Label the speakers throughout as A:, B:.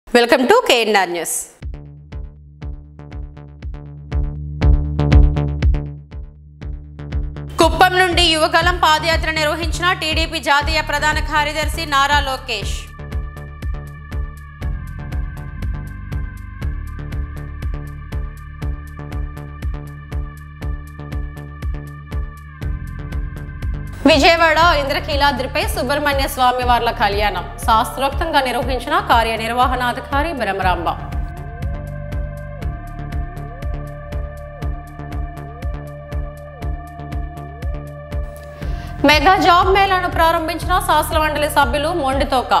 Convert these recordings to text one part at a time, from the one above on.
A: Welcome to KNR news Kuppam నుండి యువగలం పాదయాత్ర నిర్వహించిన TDP జాతీయ ప్రధాన కార్యదర్శి నారా లోకేష్ విజయవాడ ఇంద్రకీలాద్రిపై సుబ్రహ్మణ్య స్వామి వార్ల కళ్యాణం శాస్త్రోక్తంగా నిర్వహించిన కార్యనిర్వహణాధికారి బ్రహ్మరాంబ మెగా జాబ్ మేళాను ప్రారంభించిన శాస్త్ర మండలి సభ్యులు మొండితోక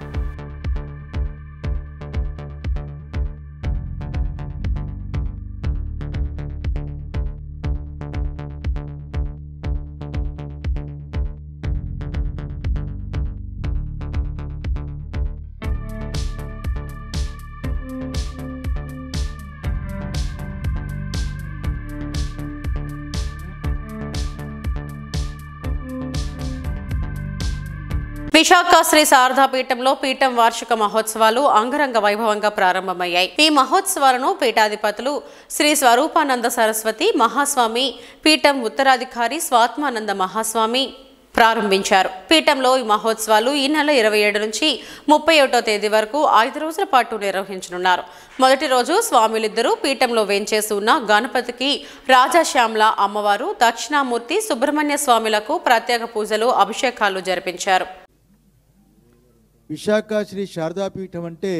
A: విశాఖ శ్రీ శారదా పీఠంలో పీఠం వార్షిక మహోత్సవాలు అంగరంగ వైభవంగా ప్రారంభమయ్యాయి ఈ మహోత్సవాలను పీఠాధిపతులు శ్రీ స్వరూపానంద సరస్వతి మహాస్వామి పీఠం ఉత్తరాధికారి స్వాత్మానంద మహాస్వామి ప్రారంభించారు పీఠంలో ఈ మహోత్సవాలు ఈ నెల ఇరవై ఏడు నుంచి ముప్పై ఒకటో తేదీ వరకు ఐదు రోజుల పాటు నిర్వహించనున్నారు మొదటి రోజు స్వాములిద్దరూ పీఠంలో వేంచేసి ఉన్న గణపతికి రాజాశ్యామల అమ్మవారు దక్షిణామూర్తి సుబ్రహ్మణ్య స్వామిలకు ప్రత్యేక పూజలు అభిషేకాలు జరిపించారు
B: విశాఖ శ్రీ శారదాపీఠం అంటే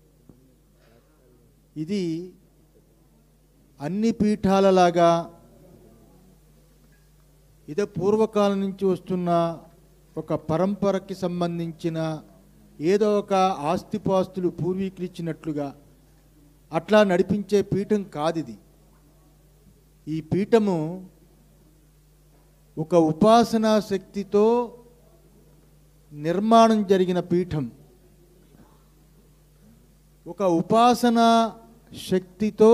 B: ఇది అన్ని పీఠాలలాగా ఇదే పూర్వకాలం నుంచి వస్తున్న ఒక పరంపరకి సంబంధించిన ఏదో ఒక ఆస్తిపాస్తులు పూర్వీకులు ఇచ్చినట్లుగా అట్లా నడిపించే పీఠం కాదు ఇది ఈ పీఠము ఒక ఉపాసనా శక్తితో నిర్మాణం జరిగిన పీఠం ఒక ఉపాసన శక్తితో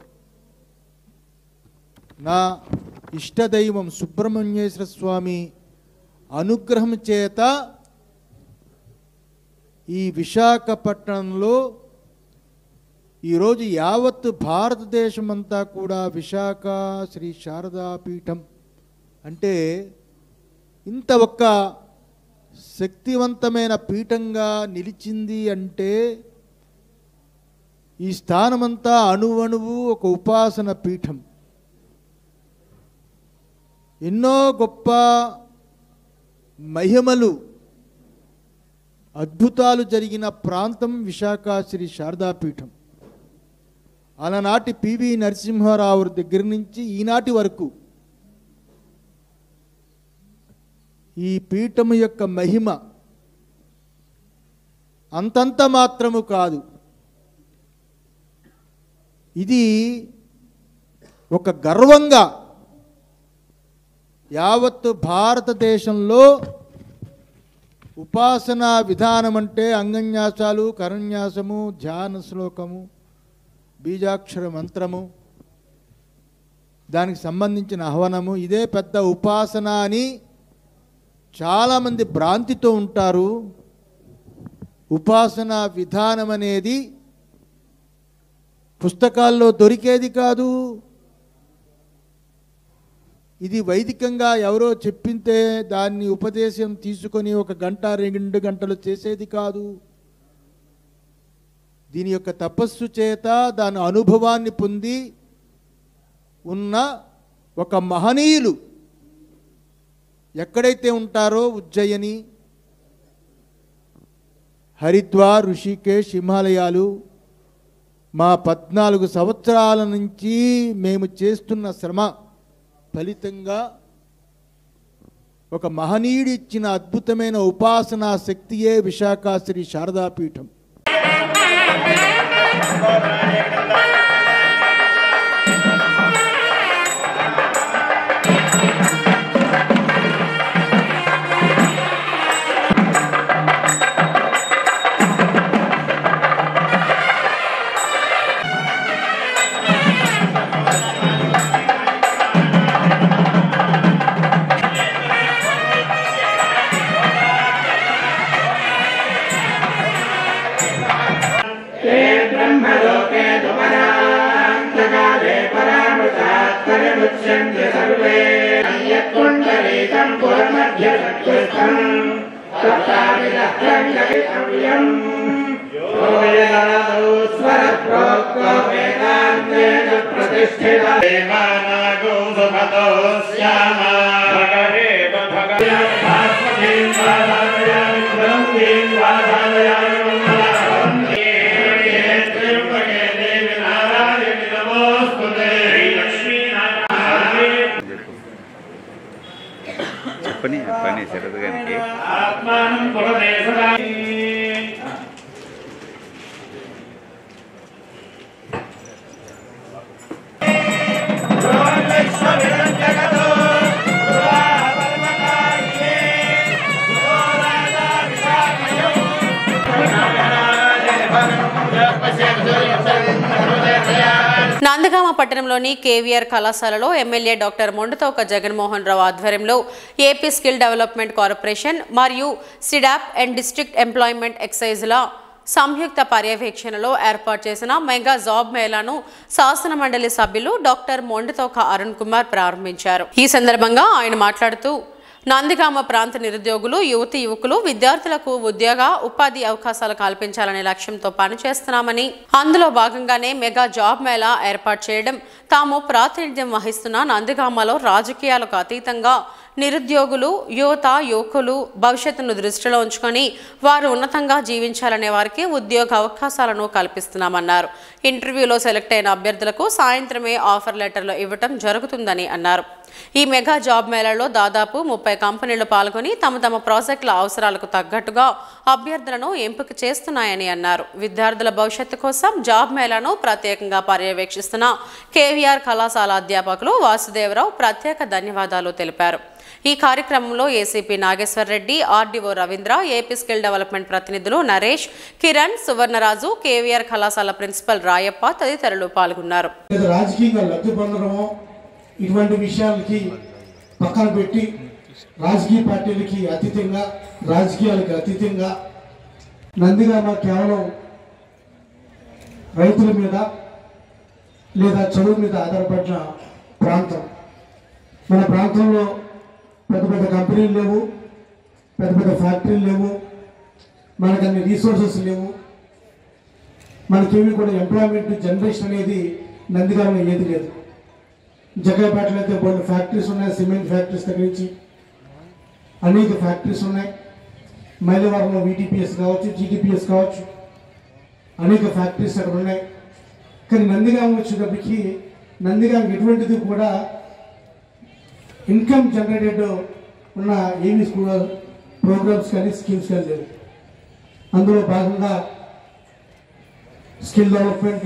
B: నా ఇష్టదైవం సుబ్రహ్మణ్యేశ్వర స్వామి అనుగ్రహం చేత ఈ విశాఖపట్నంలో ఈరోజు యావత్ భారతదేశమంతా కూడా విశాఖ శ్రీ శారదా పీఠం అంటే ఇంత ఒక్క శక్తివంతమైన పీఠంగా నిలిచింది అంటే ఈ స్థానమంతా అణువణువు ఒక ఉపాసన పీఠం ఎన్నో గొప్ప మహిమలు అద్భుతాలు జరిగిన ప్రాంతం విశాఖ శ్రీ శారదాపీఠం అలనాటి పివి నరసింహారావు దగ్గర నుంచి ఈనాటి వరకు ఈ పీఠము యొక్క మహిమ అంతంత మాత్రము కాదు ఇది ఒక గర్వంగా యావత్తు భారతదేశంలో ఉపాసనా విధానం అంటే అంగన్యాసాలు కరన్యాసము ధ్యాన శ్లోకము బీజాక్షర మంత్రము దానికి సంబంధించిన ఆహ్వానము ఇదే పెద్ద ఉపాసన అని చాలామంది భ్రాంతితో ఉంటారు ఉపాసన విధానం అనేది పుస్తకాల్లో దొరికేది కాదు ఇది వైదికంగా ఎవరో చెప్పింతే దాన్ని ఉపదేశం తీసుకొని ఒక గంట రెండు గంటలు చేసేది కాదు దీని యొక్క తపస్సు చేత దాని అనుభవాన్ని పొంది ఉన్న ఒక మహనీయులు ఎక్కడైతే ఉంటారో ఉజ్జయిని హరిద్వార్ ఋషికేశ్ హిమాలయాలు మా పద్నాలుగు సంవత్సరాల నుంచి మేము చేస్తున్న శ్రమ ఫలితంగా ఒక మహనీయుడు ఇచ్చిన అద్భుతమైన ఉపాసనా శక్తియే విశాఖ శ్రీ శారదాపీఠం
C: पुण्डरीकम् पुरमध्यसत्कृष्टम् सप्ताभिदग्धम् जगितव्यम् यो वेदादौ स्वरप्रोक्तो वेदान्तेन प्रतिष्ठितः देवानागो सुमतो स्याम भगवेव भगवत्भास्वतीं वाधारयामि ब्रह्मीं वाधारयामि मङ्गलाम् त्र्यम्बके देवि नारायणि नमोऽस्तुते श्रीलक्ष्मीनारायणे
D: చెప్పని పని శరద్ గారికి
C: ఆత్మానం పురదే సదా
A: నందగామ పట్టణంలోని కేవీఆర్ కళాశాలలో ఎమ్మెల్యే డాక్టర్ మొండతోక జగన్మోహన్ రావు ఆధ్వర్యంలో ఏపీ స్కిల్ డెవలప్మెంట్ కార్పొరేషన్ మరియు సిడాప్ అండ్ డిస్ట్రిక్ట్ ఎంప్లాయ్మెంట్ ఎక్సైజ్ల సంయుక్త పర్యవేక్షణలో ఏర్పాటు చేసిన మెగా జాబ్ మేళాను శాసన మండలి సభ్యులు డాక్టర్ మొండతోక అరుణ్ కుమార్ ప్రారంభించారు ఈ సందర్భంగా ఆయన మాట్లాడుతూ నందిగామ ప్రాంత నిరుద్యోగులు యువతి యువకులు విద్యార్థులకు ఉద్యోగ ఉపాధి అవకాశాలు కల్పించాలనే లక్ష్యంతో పనిచేస్తున్నామని అందులో భాగంగానే మెగా జాబ్ మేళా ఏర్పాటు చేయడం తాము ప్రాతినిధ్యం వహిస్తున్న నందిగామలో రాజకీయాలకు అతీతంగా నిరుద్యోగులు యువత యువకులు భవిష్యత్తును దృష్టిలో ఉంచుకొని వారు ఉన్నతంగా జీవించాలనే వారికి ఉద్యోగ అవకాశాలను కల్పిస్తున్నామన్నారు ఇంటర్వ్యూలో సెలెక్ట్ అయిన అభ్యర్థులకు సాయంత్రమే ఆఫర్ లెటర్లు ఇవ్వటం జరుగుతుందని అన్నారు ఈ మెగా జాబ్ మేళాలో దాదాపు ముప్పై కంపెనీలు పాల్గొని తమ తమ ప్రాజెక్టుల అవసరాలకు తగ్గట్టుగా అభ్యర్థులను ఎంపిక చేస్తున్నాయని అన్నారు విద్యార్థుల భవిష్యత్తు కోసం జాబ్ మేళాను ప్రత్యేకంగా పర్యవేక్షిస్తున్న కేవీఆర్ కళాశాల అధ్యాపకులు వాసుదేవరావు ప్రత్యేక ధన్యవాదాలు తెలిపారు ఈ కార్యక్రమంలో ACP Nageswar Reddy RDO Ravindra AP skill development ప్రతినిధులు నరేష్ కిరణ్ సువర్ణరాజు కేవీఆర్ కళాశాల ప్రిన్సిపల్ రాయప్ప తదితరులు పాల్గొన్నారు
E: లేదా రాజకీయంగా లబ్ధి పొందడమో ఇటువంటి విషయాలకి పక్కన పెట్టి రాజకీయ పార్టీలకి అతీతంగా రాజకీయాలకి అతీతంగా నందిగామ కేవలం రైతుల మీద లేదా చదువు మీద ఆధారపడిన ప్రాంతం మన ప్రాంతంలో పెద్ద పెద్ద కంపెనీలు లేవు పెద్ద పెద్ద ఫ్యాక్టరీలు లేవు మనకు అన్ని రీసోర్సెస్ లేవు మనకేమీ కూడా ఎంప్లాయ్మెంట్ జనరేషన్ అనేది నందిగామలో ఏది లేదు జగైపేటలో అయితే కొన్ని ఫ్యాక్టరీస్ ఉన్నాయి సిమెంట్ ఫ్యాక్టరీస్ దగ్గర నుంచి అనేక ఫ్యాక్టరీస్ ఉన్నాయి మైలవరంలో వీటీపీఎస్ కావచ్చు జీటీపీఎస్ కావచ్చు అనేక ఫ్యాక్టరీస్ అక్కడ ఉన్నాయి కానీ నందిగామ వచ్చేటప్పటికి నందిగామ ఎటువంటిది కూడా ఇన్కమ్ జనరేటెడ్ ఉన్న ఏమీ కూడా ప్రోగ్రామ్స్ కానీ స్కీమ్స్ కానీ లేవు అందులో భాగంగా స్కిల్ డెవలప్మెంట్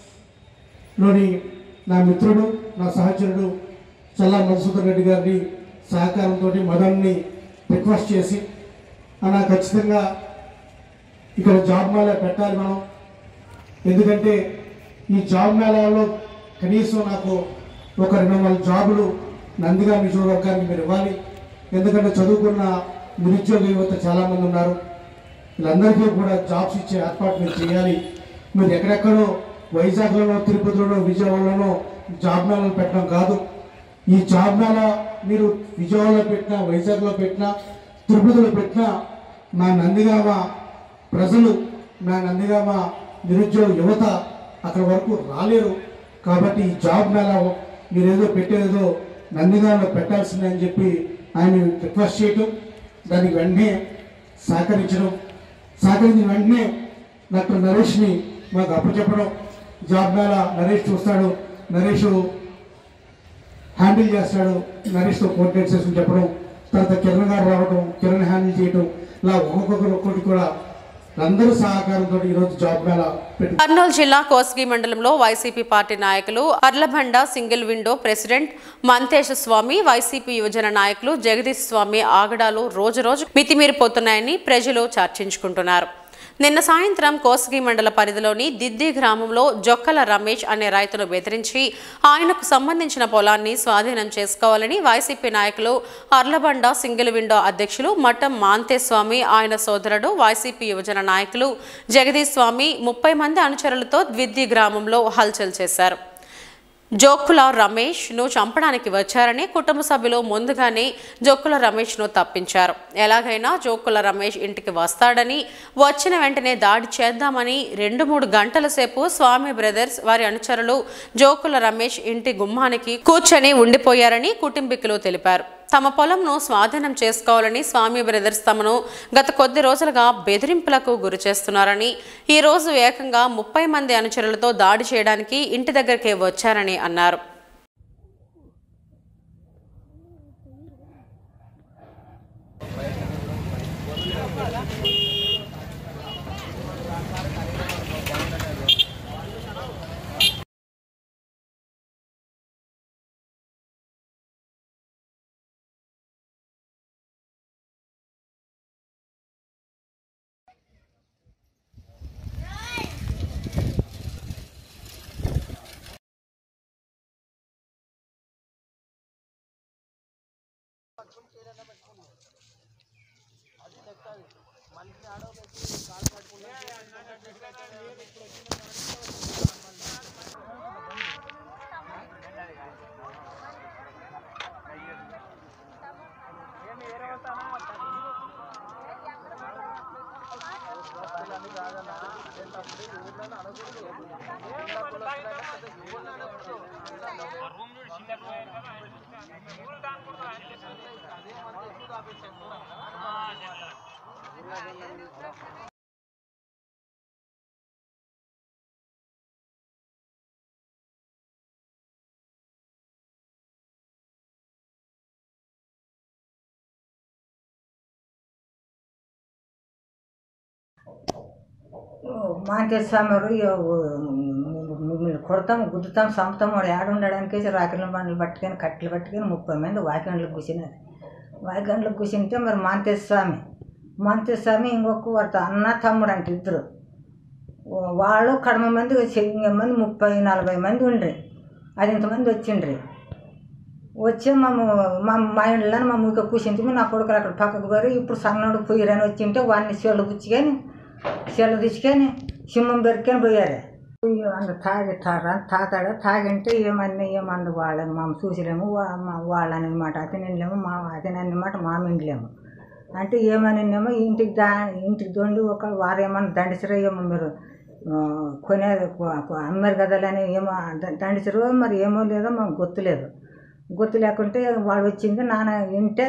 E: లోని నా మిత్రుడు నా సహచరుడు చల్లా మధుసూదన్ రెడ్డి గారిని సహకారంతో మదన్ని రిక్వెస్ట్ చేసి అలా ఖచ్చితంగా ఇక్కడ జాబ్ మేళా పెట్టాలి మనం ఎందుకంటే ఈ జాబ్ మేళాలో కనీసం నాకు ఒక రెండు వందల జాబులు నందిగా నియోజకవర్గానికి మీరు ఇవ్వాలి ఎందుకంటే చదువుకున్న నిరుద్యోగ యువత చాలామంది ఉన్నారు వీళ్ళందరికీ కూడా జాబ్స్ ఇచ్చే ఏర్పాటు మీరు చేయాలి మీరు ఎక్కడెక్కడో వైజాగ్లోనో తిరుపతిలోనో విజయవాడలోనో జాబ్ మేళాలు పెట్టడం కాదు ఈ జాబ్ మేళా మీరు విజయవాడలో పెట్టినా వైజాగ్లో పెట్టినా తిరుపతిలో పెట్టినా మా నందిగామ ప్రజలు మా నందిగామ నిరుద్యోగ యువత అక్కడ వరకు రాలేరు కాబట్టి ఈ జాబ్ మేళా మీరేదో పెట్టేదో నందిగామలో పెట్టాల్సిందే అని చెప్పి ఆయన రిక్వెస్ట్ చేయటం దానికి వెంటనే సహకరించడం సహకరించిన వెంటనే డాక్టర్ నరేష్ని మాకు అప్పచెప్పడం జాబ్ మేళా నరేష్ చూస్తాడు నరేష్ హ్యాండిల్ చేస్తాడు నరేష్తో కోఆర్డినేట్ చేసుకుని చెప్పడం తర్వాత కిరణ్ గారు రావడం కిరణ్ హ్యాండిల్ చేయడం ఇలా ఒక్కొక్కరు ఒక్కొక్కటి కూడా అందరూ సహకారంతో ఈరోజు జాబ్ మేళా పెట్టి
A: కర్నూలు జిల్లా కోస్గి మండలంలో వైసీపీ పార్టీ నాయకులు Arlabanda single window president Mantesha Swamy YCP యువజన నాయకులు జగదీష్ స్వామి ఆగడాలు రోజు రోజు మితిమీరిపోతున్నాయని ప్రజలు చర్చించుకుంటున్నారు నిన్న సాయంత్రం కోస్గి మండల పరిధిలోని దిద్ది గ్రామంలో జొక్కల రమేష్ అనే రైతును బెదిరించి ఆయనకు సంబంధించిన పొలాన్ని స్వాధీనం చేసుకోవాలని వైసీపీ నాయకులు అర్లబండ సింగిల్ విండో అధ్యక్షులు మఠం మాంతేస్వామి ఆయన సోదరుడు వైసీపీ యువజన నాయకులు జగదీష్ స్వామి ముప్పై మంది అనుచరులతో ద్విద్ది గ్రామంలో హల్చల్ చేశారు జోక్కుల రమేష్ ను చంపడానికి వచ్చారని కుటుంబ సభ్యులు ముందుగానే జోక్కుల రమేష్ ను తప్పించారు ఎలాగైనా జోక్కుల రమేష్ ఇంటికి వస్తాడని వచ్చిన వెంటనే దాడి చేద్దామని రెండు మూడు గంటల సేపు స్వామి బ్రదర్స్ వారి అనుచరులు జోకుల రమేష్ ఇంటి గుమ్మానికి కూర్చొని ఉండిపోయారని కుటుంబీకులు తెలిపారు తమ పొలంను స్వాధీనం చేసుకోవాలని స్వామి బ్రదర్స్ తమను గత కొద్ది రోజులుగా బెదిరింపులకు గురి చేస్తున్నారని ఈ రోజు ఏకంగా ముప్పై మంది అనుచరులతో దాడి చేయడానికి ఇంటి దగ్గరికి వచ్చారని అన్నారు
F: మాంకేశ్వర స్వామి వారు ఇగ మిమ్మల్ని కొడతాం గుద్దుతాం చంపుతాం వాడు ఏడ ఉండడానికి రాకెళ్ళ బండ్లు పట్టుకొని కట్టెలు పట్టుకొని ముప్పై మంది వాకిండ్లకు కూర్చున్నారు వాకిండ్లకు కూర్చుంటే మరి మాంతేశ్వర స్వామి మాంతేశ్వర స్వామి ఇంకొక వారితో అన్న తమ్ముడు అంటే ఇద్దరు వాళ్ళు కడమ మంది చెంగ మంది ముప్పై నలభై మంది ఉండ్రి అది ఇంతమంది వచ్చిండ్రి వచ్చి మా మా మా ఇంట్లో మా ముక్క కూర్చుంటే నా కొడుకులు అక్కడ పక్కకు పోయి ఇప్పుడు సన్నోడు పోయిరని వచ్చింటే వాడిని చెళ్ళు పుచ్చుకొని చెళ్ళు తెచ్చుకొని సింహం పెరుకొని పోయారు అయ్యో అంత తాగి తారా తాతాడు తాగింటే ఏమన్నా ఏమన్నా వాళ్ళని మా చూసిలేము వా- మా వాళ్ళని మాట అతనిలేము మా అతని మాట మా ఇంట్లేము అంటే ఏమనినేమో ఇంటికి దా ఇంటికి దొండి ఒక వారేమన్నా దండిసరో ఏమో మీరు ఆ, కొనేది కొ- కొ- అమ్మారు కదలని ఏమో ద- దండిసరో మరి ఏమో లేదో మాకు గుర్తులేదు గుర్తు లేకుంటే వాడు వచ్చింది నాన్న వింటే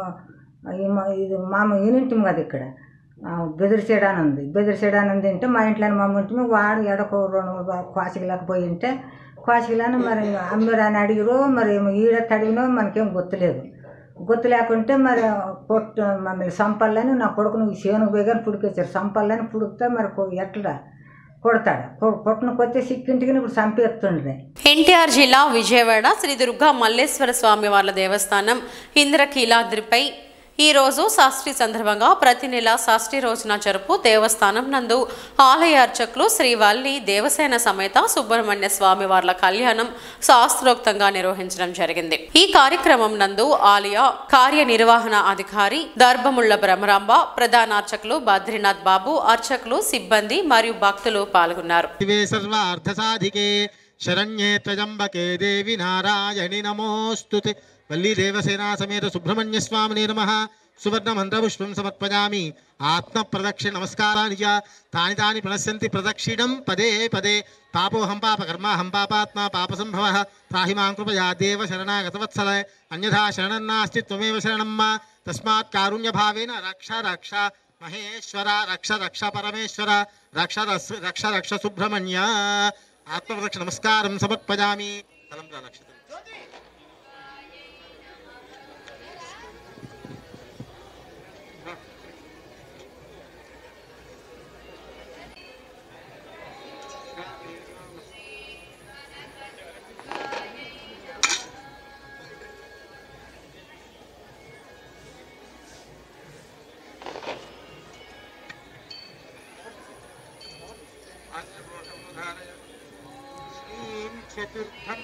F: ఆ, ఈ మా- ఇది మామ యూనింటిం కదా ఇక్కడ ఆ, బెదిరిసేడాని ఉంది బెదిరిసేడాని ఉంది అంటే మా ఇంట్లో మా ఇంటిమి వాడు ఎడకో రెండు క్వాసికలకు పోయి ఉంటే క్వాసికలను మరి అమ్మరు అని అడిగిరో మరి ఏమో ఈడ తడిగినో మనకేం గుర్తులేదు గుర్తు లేకుంటే మరి పొట్టు మమ్మల్ని సంపల్లని నా కొడుకును చేనుకు పోయి కానీ పుడికొచ్చారు సంపల్లని పుడికితే మరి కొ- ఎట్లా కొడతాడు కొ- కొట్టును కొత్తే సిక్కింటికి ఇప్పుడు చంపేస్తుండే
A: ఎన్టీఆర్ జిల్లా విజయవాడ శ్రీ దుర్గా మల్లేశ్వర స్వామి వార్ల దేవస్థానం ఇంద్రకీలాద్రిపై ఈ రోజు షష్ఠి సందర్భంగా ప్రతి నెల షష్ఠి రోజున జరుపు దేవస్థానం నందు ఆలయ అర్చకులు శ్రీ వల్లి దేవసేన సమేత సుబ్రహ్మణ్య స్వామి వార్ల కళ్యాణం శాస్త్రోక్తంగా నిర్వహించడం జరిగింది ఈ కార్యక్రమం నందు ఆలయ కార్యనిర్వహణ అధికారి దర్భముళ్ల బ్రహ్మరాంబ ప్రధాన అర్చకులు బద్రీనాథ్ బాబు అర్చకులు సిబ్బంది మరియు భక్తులు పాల్గొన్నారు
G: శివే సర్వార్థసాధికే శరణ్యే త్రయంబకే దేవి నారాయణి నమోऽस्तु ते వల్లీ దేవసేనా సమేత సుబ్రహ్మణ్య స్వామినే నమ సువర్ణ మంత్రపుష్పం సమర్పయామి ఆత్మ ప్రదక్షిణ నమస్కారాని చ తాని తాని ప్రణశ్యంతి ప్రదక్షిణం పదే పదే పాపోహం పాప కర్మాహం పాపాత్మా పాపసంభవ త్రాహి మాం కృపయా దేవ శరణాగతవత్సల అన్యథా శరణం నాస్తి త్వమేవ శరణం మా తస్మాత్ కారుణ్యభావేన రక్ష రక్ష మహేశ్వర రక్ష రక్ష పరమేశ్వర రక్ష రస్ రక్ష రక్ష సుబ్రహ్మణ్య ఆత్మరక్ష నమస్కారం సమర్పయామి తలం రక్షత చతుర్థం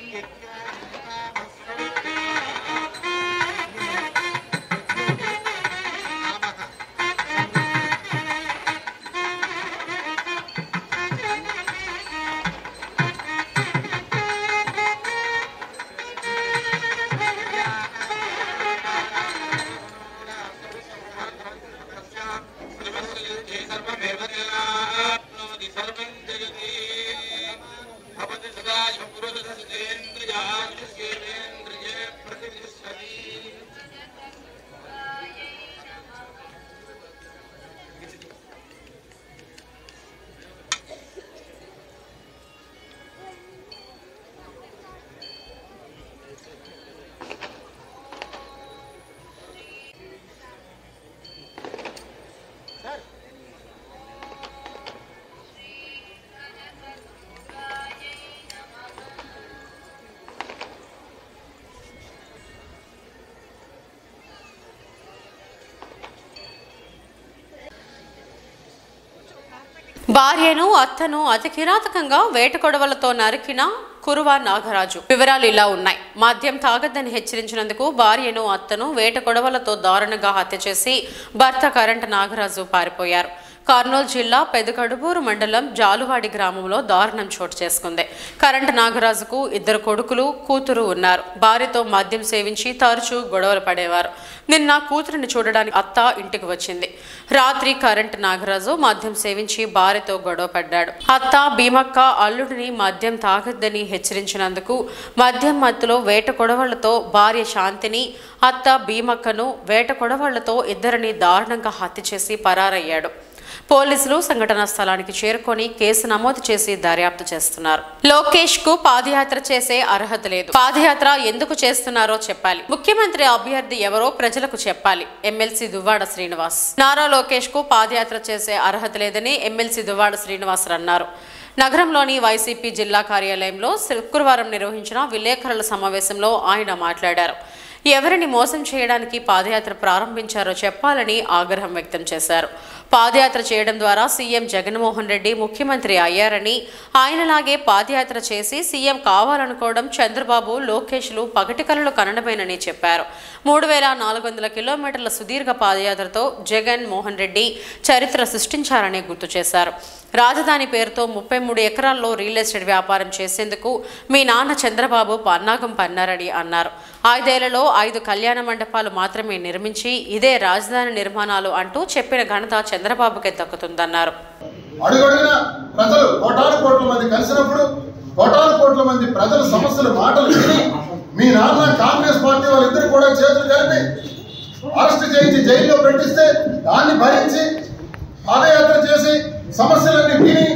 A: భార్యను అత్తను అతి కిరాతకంగా వేటకొడవలతో నరికిన కురువ నాగరాజు వివరాలు ఇలా ఉన్నాయి మద్యం తాగద్దని హెచ్చరించినందుకు భార్యను అత్తను వేట కొడవలతో దారుణంగా హత్య చేసి భర్త కరెంట్ నాగరాజు పారిపోయారు కర్నూలు జిల్లా పెదకడుపూరు మండలం జాలువాడి గ్రామంలో దారుణం చోటు చేసుకుంది కరెంట్ నాగరాజుకు ఇద్దరు కొడుకులు కూతురు ఉన్నారు భార్యతో మద్యం సేవించి తరచూ గొడవలు పడేవారు నిన్న కూతురిని చూడడానికి అత్త ఇంటికి వచ్చింది రాత్రి కరెంట్ నాగరాజు మద్యం సేవించి భార్యతో గొడవ పడ్డాడు అత్త భీమక్క అల్లుడిని మద్యం తాగొద్దని హెచ్చరించినందుకు మద్యం మత్తులో వేట కొడవళ్లతో భార్య శాంతిని అత్త భీమక్కను వేట కొడవళ్లతో ఇద్దరిని దారుణంగా హత్య చేసి పరారయ్యాడు పోలీసులు సంఘటనా స్థలానికి చేరుకొని కేసు నమోదు చేసి దర్యాప్తు చేస్తున్నారు లోకేష్ కు పాదయాత్ర చేసే అర్హత లేదు పాదయాత్ర ఎందుకు చేస్తున్నారో చెప్పాలి ముఖ్యమంత్రి అభ్యర్థి ఎవరో ప్రజలకు చెప్పాలి ఎమ్మెల్సీ దువ్వాడ శ్రీనివాస్ నారా లోకేష్ కు పాదయాత్ర చేసే అర్హత లేదని ఎమ్మెల్సీ దువ్వాడ శ్రీనివాస్ అన్నారు నగరంలోని వైసీపీ జిల్లా కార్యాలయంలో శుక్రవారం నిర్వహించిన విలేకరుల సమావేశంలో ఆయన మాట్లాడారు ఎవరిని మోసం చేయడానికి పాదయాత్ర ప్రారంభించారో చెప్పాలని ఆగ్రహం వ్యక్తం చేశారు పాదయాత్ర చేయడం ద్వారా సీఎం జగన్మోహన్ రెడ్డి ముఖ్యమంత్రి అయ్యారని ఆయనలాగే పాదయాత్ర చేసి సీఎం కావాలనుకోవడం చంద్రబాబు లోకేష్లు పగటి కలలు కనడమేనని చెప్పారు మూడు వేల నాలుగు వందల కిలోమీటర్ల సుదీర్ఘ పాదయాత్రతో జగన్ మోహన్ రెడ్డి చరిత్ర సృష్టించారని గుర్తు చేశారు రాజధాని పేరుతో ముప్పై మూడు ఎకరాల్లో రియల్ ఎస్టేట్ వ్యాపారం చేసేందుకు మీ నాన్న చంద్రబాబు పన్నాగం పన్నారని అన్నారు ఐదేళ్లలో ఐదు కళ్యాణ మండపాలు మాత్రమే నిర్మించి ఇదే రాజధాని నిర్మాణాలు అంటూ చెప్పిన ఘనత చంద్రబాబుకే దక్కుతుందన్నారు
H: అడుగడుగున ప్రజలు కోటాను కోట్ల మంది కలిసినప్పుడు కోటాను కోట్ల మంది ప్రజల సమస్యలు మాటలు విని మీ నాన్న కాంగ్రెస్ పార్టీ వాళ్ళిద్దరు కూడా చేతులు కలిపి అరెస్ట్ చేయించి జైల్లో పెట్టిస్తే దాన్ని భరించి పాదయాత్ర చేసి సమస్యలన్నీ విని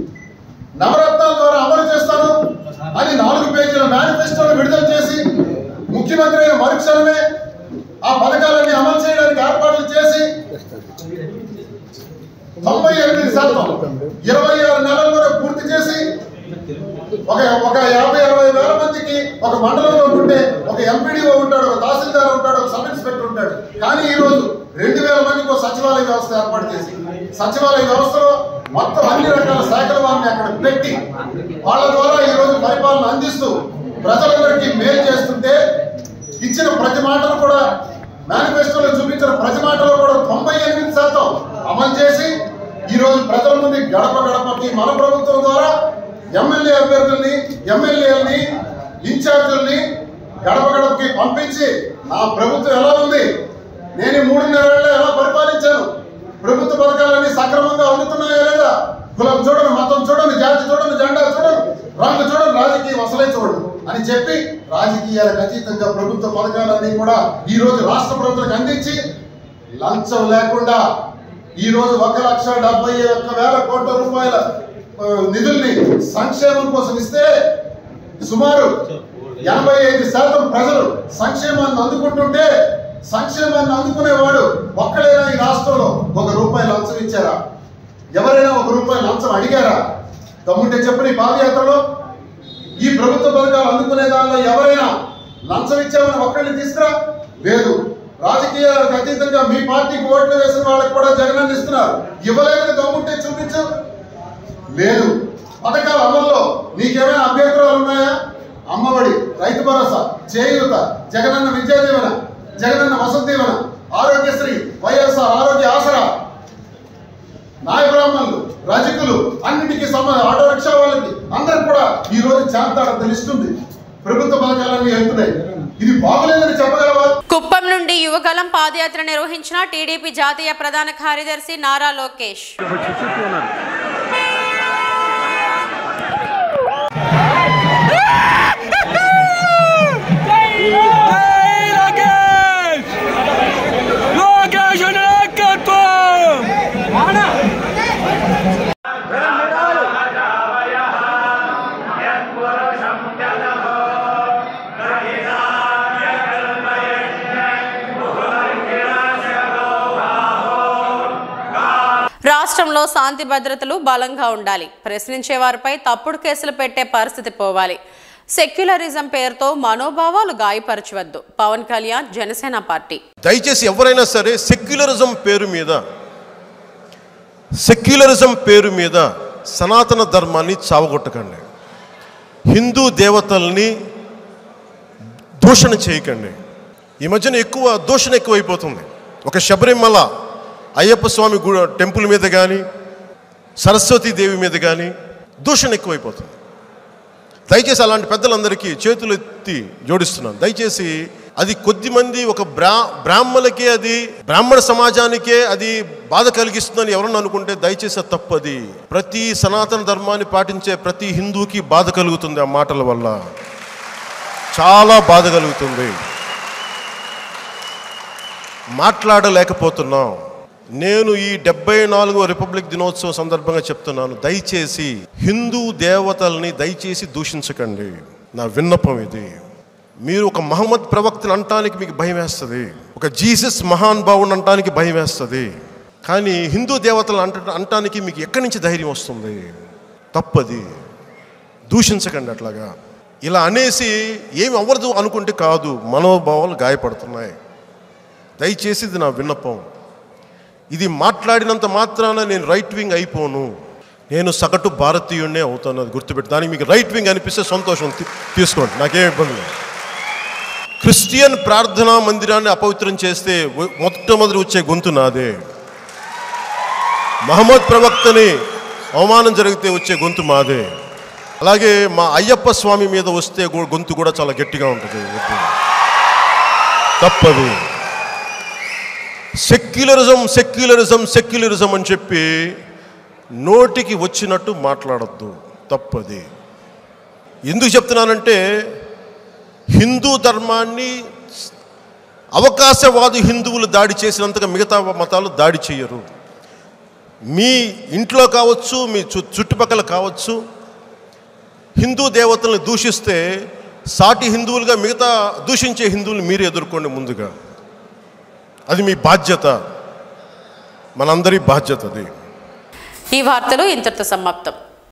H: నవరత్నాల ద్వారా అమలు చేస్తాను అని నాలుగు పేజీల మేనిఫెస్టోను విడుదల చేసి ముఖ్యమంత్రి అయిన మరుక్షణమే ఆ పథకాలన్నీ అమలు చేయడానికి ఏర్పాట్లు చేసి తొంభై ఎనిమిది శాతం ఇరవై ఆరు నెలల్లోనే పూర్తి చేసి ఒక ఒక యాభై అరవై వేల మందికి ఒక మండలంలో ఉంటే ఒక ఎంపీడీఓ ఉంటాడు ఒక తహసీల్దార్ ఉంటాడు ఒక సబ్ ఇన్స్పెక్టర్ ఉంటాడు కానీ ఈ రోజు రెండు వేల మందికి ఒక సచివాలయ వ్యవస్థ ఏర్పాటు చేసి సచివాలయ వ్యవస్థలో మొత్తం అన్ని రకాల శాఖల వారిని అక్కడ పెట్టి వాళ్ళ ద్వారా ఈ రోజు పరిపాలన అందిస్తూ ప్రజలందరికీ మేలు చేస్తుంటే ఇచ్చిన ప్రతి మాటను కూడా మేనిఫెస్టోలో చూపించిన ప్రతి మాటలో కూడా తొంభై ఎనిమిది శాతం అమలు చేసి ఈ రోజు ప్రజల ముందు గడప గడపకి మన ప్రభుత్వం ద్వారా ఎమ్మెల్యే అభ్యర్థుల్ని ఎమ్మెల్యేలని ఇన్ఛార్జుల్ని గడప గడపకి పంపించి నా ప్రభుత్వం ఎలా ఉంది నేను ఈ మూడున్నర ఏళ్ళ ఎలా పరిపాలించాను ప్రభుత్వ పథకాలన్నీ సక్రమంగా అందుతున్నాయా లేదా కులం చూడను మతం చూడను జాతి చూడను జెండా చూడను రంగు చూడను రాజకీయం అసలే చూడను అని చెప్పి రాజకీయాలకు అతీతంగా ప్రభుత్వ పథకాలన్నీ కూడా ఈ రోజు రాష్ట్ర ప్రభుత్వానికి అందించి లంచం లేకుండా ఈ రోజు ఒక లక్ష డెబ్బై ఒక్క వేల కోట్ల రూపాయల ఆ, నిధుల్ని సంక్షేమం కోసం ఇస్తే సుమారు ఎనభై ఐదు శాతం ప్రజలు సంక్షేమాన్ని అందుకుంటుంటే సంక్షేమాన్ని అందుకునేవాడు ఒక్కడైనా ఈ రాష్ట్రంలో ఒక రూపాయి లంచం ఇచ్చారా ఎవరైనా ఒక రూపాయి లంచం అడిగారా దమ్ముంటే చెప్పు నీ పాదయాత్రలో ఈ ప్రభుత్వ పథకాలు అందుకునే దానిలో ఎవరైనా లంచం ఇచ్చామని ఒక్కడిని తీసుకురా లేదు రాజకీయాలకు అతీతంగా మీ పార్టీకి ఓట్లు వేసిన వాళ్ళకి కూడా జగనన్న ఇస్తున్నారు ఇవ్వలేదని దమ్ముంటే చూపించు లేదు పథకాల అమల్లో నీకేమైనా అభ్యంతరాలు ఉన్నాయా అమ్మఒడి రైతు భరోసా చేయూత జగనన్న విద్యా దీవెన జగనన్న వసతి దీవెన ఆరోగ్యశ్రీ వైఎస్ఆర్ ఆరోగ్య ఆసరా నాయ బ్రాహ్మణులు రజకులు అన్నిటికీ సమ ఆటో రిక్షా వాళ్ళకి అందరికి కూడా ఈ రోజు చేస్తాడంత లిస్ట్ ఉంది ప్రభుత్వ పథకాలన్నీ వెళ్తున్నాయి ఇది బాగలేదని చెప్పగలవా
A: కుప్పం నుండి యువగలం పాదయాత్ర నిర్వహించిన టీడీపీ జాతీయ ప్రధాన కార్యదర్శి నారా లోకేష్ రాష్ట్రంలో శాంతి భద్రతలు బలంగా ఉండాలి ప్రశ్నించే వారిపై తప్పుడు కేసులు పెట్టే పరిస్థితి పోవాలి సెక్యులరిజం పేరుతో మనోభావాలు గాయపరచవద్దు పవన్ కళ్యాణ్ జనసేన పార్టీ
I: దయచేసి ఎవరైనా సరే సెక్యులరిజం పేరు మీద సెక్యులరిజం పేరు మీద సనాతన ధర్మాన్ని చావగొట్టకండి హిందూ దేవతల్ని దూషణ చేయకండి ఈ మధ్యన ఎక్కువ దూషణ ఎక్కువైపోతుంది ఒక శబరిమల అయ్యప్ప స్వామి గు టెంపుల్ మీద కానీ సరస్వతీ దేవి మీద కానీ దూషణ ఎక్కువైపోతుంది దయచేసి అలాంటి పెద్దలందరికీ చేతులు ఎత్తి జోడిస్తున్నాను దయచేసి అది కొద్దిమంది ఒక బ్రా బ్రాహ్మణులకే అది బ్రాహ్మణ సమాజానికే అది బాధ కలిగిస్తుందని ఎవరన్నా అనుకుంటే దయచేసి అది తప్పది ప్రతి సనాతన ధర్మాన్ని పాటించే ప్రతి హిందూకి బాధ కలుగుతుంది ఆ మాటల వల్ల చాలా బాధ కలుగుతుంది మాట్లాడలేకపోతున్నాం నేను ఈ డెబ్బై నాలుగో రిపబ్లిక్ దినోత్సవం సందర్భంగా చెప్తున్నాను దయచేసి హిందూ దేవతల్ని దయచేసి దూషించకండి నా విన్నపం ఇది మీరు ఒక మహమ్మద్ ప్రవక్తను అంటానికి మీకు భయం వేస్తుంది ఒక జీసస్ మహాన్ భావుని అంటానికి భయం వేస్తుంది కానీ హిందూ దేవతలు అంట అంటానికి మీకు ఎక్కడి నుంచి ధైర్యం వస్తుంది తప్పది దూషించకండి అట్లాగా ఇలా అనేసి ఏమి అవ్వదు అనుకుంటే కాదు మనోభావాలు గాయపడుతున్నాయి దయచేసి ఇది నా విన్నపం ఇది మాట్లాడినంత మాత్రాన నేను రైట్ వింగ్ అయిపోను నేను సగటు భారతీయుడినే అవుతాను అది గుర్తుపెట్టి దానికి మీకు రైట్ వింగ్ అనిపిస్తే సంతోషం తీ- తీసుకోండి నాకేం ఇబ్బంది లేదు క్రిస్టియన్ ప్రార్థనా మందిరాన్ని అపవిత్రం చేస్తే వ- మొట్టమొదటి వచ్చే గొంతు నాదే మహమ్మద్ ప్రవక్తని అవమానం జరిగితే వచ్చే గొంతు మాదే అలాగే మా అయ్యప్ప స్వామి మీద వస్తే గొ- గొంతు కూడా చాలా గట్టిగా ఉంటుంది వద్దు. తప్పదు సెక్యులరిజం సెక్యులరిజం సెక్యులరిజం అని చెప్పి నోటికి వచ్చినట్టు మాట్లాడద్దు తప్పది ఎందుకు చెప్తున్నానంటే హిందూ ధర్మాన్ని అవకాశవాది హిందువులు దాడి చేసినంతగా మిగతా మతాలు దాడి చేయరు మీ ఇంట్లో కావచ్చు మీ చు చుట్టుపక్కల కావచ్చు హిందూ దేవతలను దూషిస్తే సాటి హిందువులుగా మిగతా దూషించే హిందువులు మీరు ఎదుర్కోండి ముందుగా అది మీ బాధ్యత మనందరి బాధ్యత అది
A: ఈ వార్తలు ఇంతటితో సమాప్తం